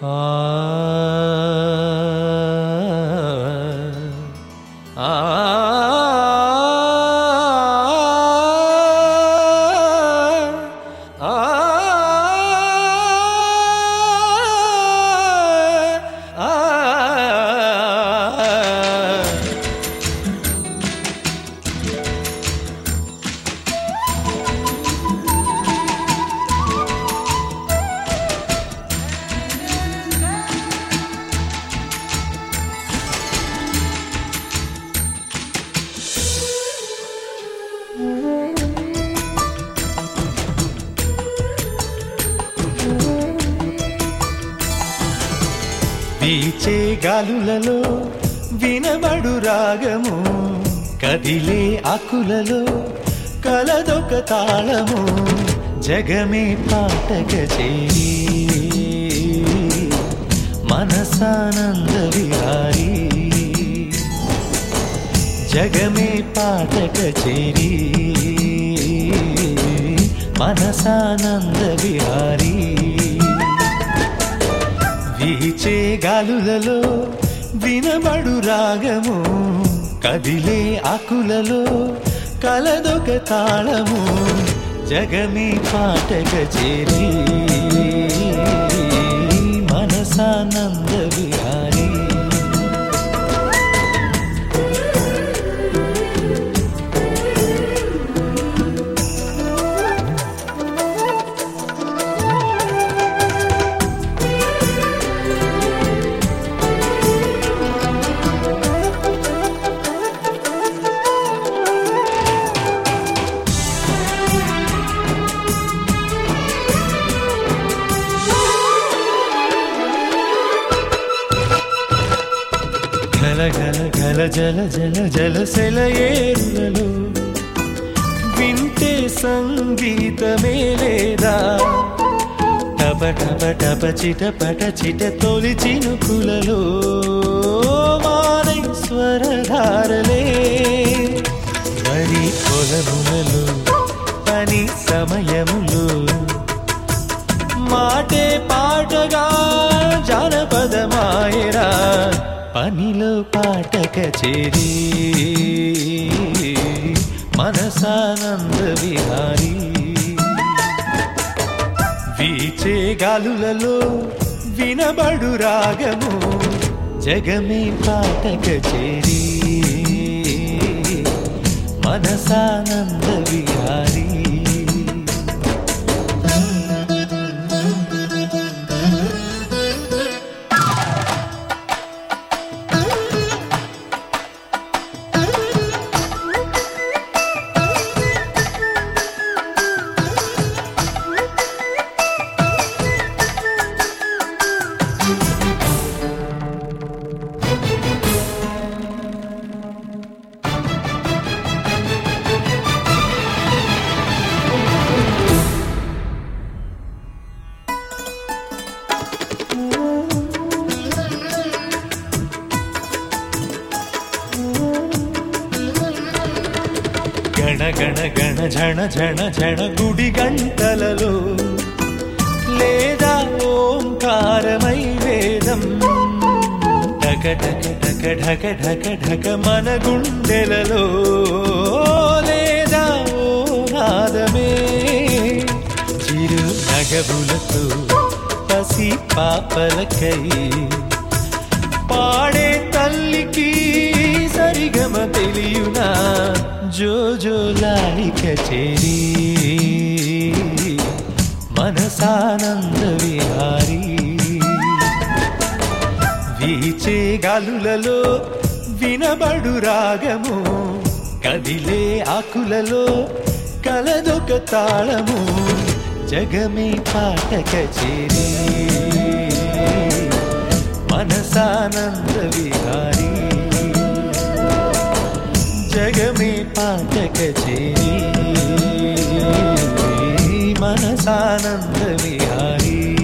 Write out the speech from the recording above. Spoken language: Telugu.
ఆ ఆ వీచే గాలులలో వినబడు రాగము కదిలే ఆకులలో కలదొక తాళము జగమే పాటక చేరి మనసానంద విహారీ జగమే పాటక చేరి మనసానంద విహారీ వీచే గాలులలో వినబడు రాగము కదిలే ఆకులలో కలదొక తాళము జగమే పాటక చేరి మనసానంద విహారీ గల గల గల జల జల జల సెలయేరులలో వింటే సంగీతమే లేదా టప టప టప చిట పట చిట తొలి చినుకులలో మానై స్వరధారలే వరి పొలములలో పని సమయములు మాటే పాటగా జానపదమాయరా పనిలో పాటక చేరి మనసానంద విహారీ వీచే గాలులలో వినబడు రాగము జగమే పాటక చేరి మనసానంద విహారీ గణ గణ గణ జణ జణ జణ గుడి గంటలలో లేదా ఓంకారమై వేదం ఢక ఢక ఢక ఢక ఢక ఢక మన గుండెలలో లేదా ఓ నాదమే చిరు నగబులతో పసి పాపలకై పాడే తల్లికి సరిగమ తెలియునా జో జో లాలిక చేరి మనసానంద విహారీ వీచే గాలులలో వినబడు రాగము కదిలే ఆకులలో కలదొక తాళము జగమే పాటక చేరి మనసానంద విహారీ జగమే పాటక చేరి మనసానంద విహారీ